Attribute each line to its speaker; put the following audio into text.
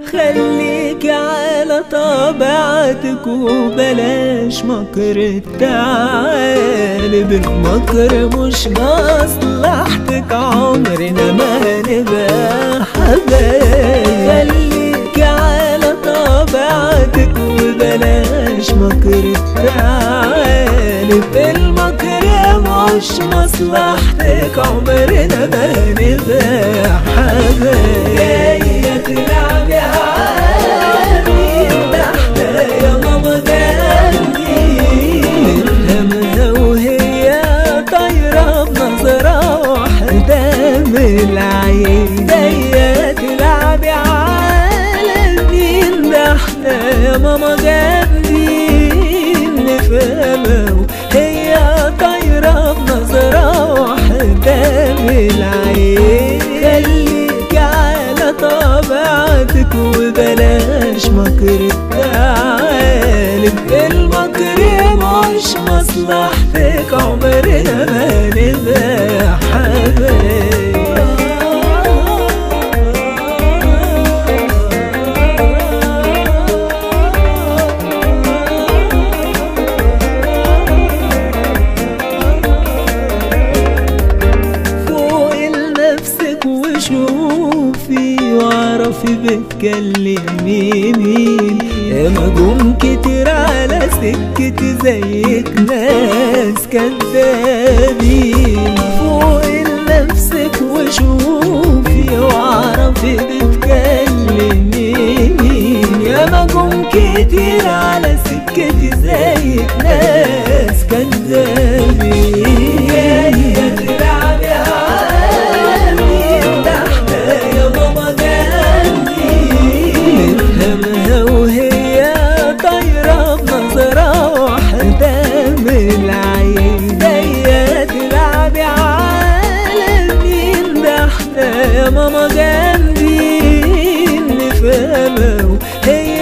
Speaker 1: خليك على طبيعتك وبلاش مكر التعالب المكر مش مصلحتك عمرنا ما هنبقى حبايب خليك على طبيعتك وبلاش مكر التعالب المكر مش مصلحتك عمرنا ما هنبقى حبايب جاية تلعبي عالي تحت يا ماما غني نفهمها وهي طايرة بنظرة واحدة من العين جاية تلعبي عالمين ده احنا يا ماما جامدين نفهمها وهي طايرة بنظرة واحدة من العين خليك على طبيعتك وبلاش مكر التعالب المكر مش مصلحتك عمرنا ما نبقى فوق لنفسك وشوفي واعرفي بتكلمي مين ياما جم كتير على سكتي زيك ناس كدابين فوق لنفسك وشوفي واعرفي بتكلمي مين ياما جم كتير على سكتي زيك ناس كدابين جاية تلعبي عالي تحت يا ماما جنبي نفهمها وهي طايرة بنظرة واحدة من العين جاية تلعبي عالمين ده احنا يا ماما جنبي نفهمها وهي